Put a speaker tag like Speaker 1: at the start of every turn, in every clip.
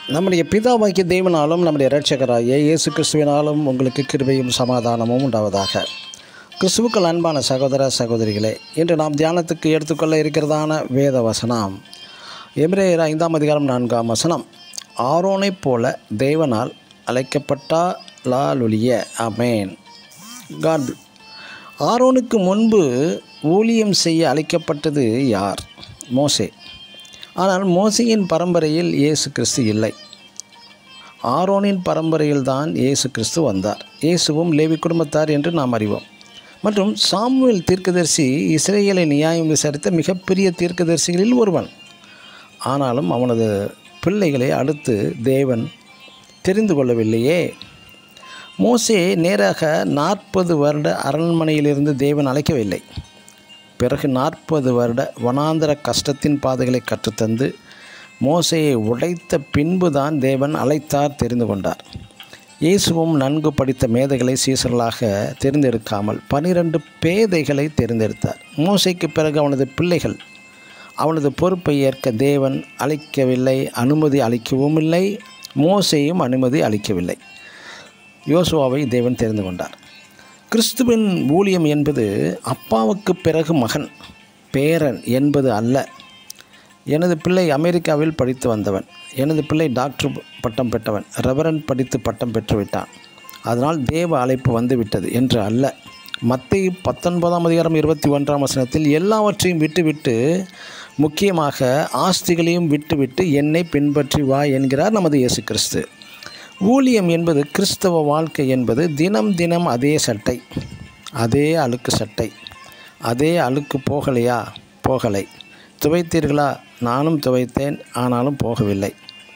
Speaker 1: நம்முடைய பிதாவாகிய தேவனாலும் நம்முடைய இரட்சகராகிய இயேசு கிறிஸ்துவினாலும் உங்களுக்கு கிருபையும் சமாதானமும் உண்டாவதாக கிறிஸ்துவுக்கள் அன்பான சகோதர சகோதரிகளே இன்று நாம் தியானத்துக்கு எடுத்துக்கொள்ள இருக்கிறதான வேத வசனம் எபிரேயர் ஐந்தாம் அதிகாரம் நான்காம் வசனம் ஆரோனைப் போல தேவனால் அழைக்கப்பட்டாலொழிய அமேன் காட் ஆரோனுக்கு முன்பு ஊழியம் செய்ய அழைக்கப்பட்டது யார் மோசே ஆனால் மோசையின் பரம்பரையில் இயேசு கிறிஸ்து இல்லை ஆரோனின் பரம்பரையில் தான் இயேசு கிறிஸ்து வந்தார் இயேசுவும் லேவி குடும்பத்தார் என்று நாம் அறிவோம் மற்றும் சாமுவேல் தீர்க்கதரிசி இஸ்ரேலை நியாயம் விசாரித்த மிகப்பெரிய தீர்க்கதரிசிகளில் ஒருவன் ஆனாலும் அவனது பிள்ளைகளை அடுத்து தேவன் தெரிந்து கொள்ளவில்லையே மோசே நேராக நாற்பது வருட அரண்மனையிலிருந்து தேவன் அழைக்கவில்லை பிறகு நாற்பது வருட வனாந்தர கஷ்டத்தின் பாதைகளை கற்றுத்தந்து மோசையை உடைத்த பின்புதான் தேவன் அழைத்தார் தெரிந்து கொண்டார் இயேசுவும் நன்கு படித்த மேதைகளை சீசர்களாக தேர்ந்தெடுக்காமல் பனிரெண்டு பேதைகளை தேர்ந்தெடுத்தார் மோசைக்கு பிறகு அவனது பிள்ளைகள் அவனது பொறுப்பை ஏற்க தேவன் அளிக்கவில்லை அனுமதி அளிக்கவும் இல்லை மோசையும் அனுமதி அளிக்கவில்லை யோசுவாவை தேவன் தெரிந்து கொண்டார் கிறிஸ்துவின் ஊழியம் என்பது அப்பாவுக்கு பிறகு மகன் பேரன் என்பது அல்ல எனது பிள்ளை அமெரிக்காவில் படித்து வந்தவன் எனது பிள்ளை டாக்டர் பட்டம் பெற்றவன் ரெவரன் படித்து பட்டம் பெற்றுவிட்டான் அதனால் தேவ அழைப்பு வந்துவிட்டது என்று அல்ல மத்திய பத்தொன்பதாம் அதிகாரம் இருபத்தி ஒன்றாம் வசனத்தில் எல்லாவற்றையும் விட்டுவிட்டு முக்கியமாக ஆஸ்திகளையும் விட்டுவிட்டு என்னை பின்பற்றி வா என்கிறார் நமது இயேசு கிறிஸ்து ஊழியம் என்பது கிறிஸ்தவ வாழ்க்கை என்பது தினம் தினம் அதே சட்டை அதே அழுக்கு சட்டை அதே அழுக்கு போகலையா போகலை துவைத்தீர்களா நானும் துவைத்தேன் ஆனாலும் போகவில்லை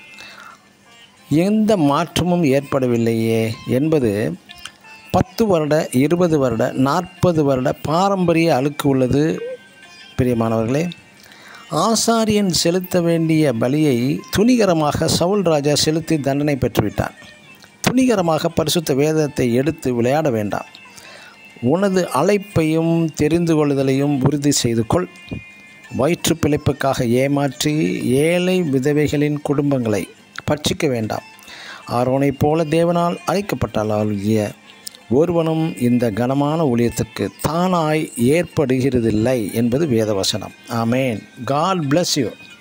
Speaker 1: எந்த மாற்றமும் ஏற்படவில்லையே என்பது பத்து வருட இருபது வருட நாற்பது வருட பாரம்பரிய அழுக்கு உள்ளது பிரியமானவர்களே ஆசாரியன் செலுத்த வேண்டிய பலியை துணிகரமாக சவுல் ராஜா செலுத்தி தண்டனை பெற்றுவிட்டான் துணிகரமாக பரிசுத்த வேதத்தை எடுத்து விளையாட வேண்டாம் உனது அழைப்பையும் தெரிந்து கொள்ளுதலையும் உறுதி செய்து கொள் வயிற்று பிழைப்புக்காக ஏமாற்றி ஏழை விதவைகளின் குடும்பங்களை பட்சிக்க வேண்டாம் ஆரோனைப் போல தேவனால் அழைக்கப்பட்டாலாகிய ஒருவனும் இந்த கனமான ஊழியத்துக்கு தானாய் ஏற்படுகிறதில்லை என்பது வேதவசனம் ஆமேன் காட் bless யூ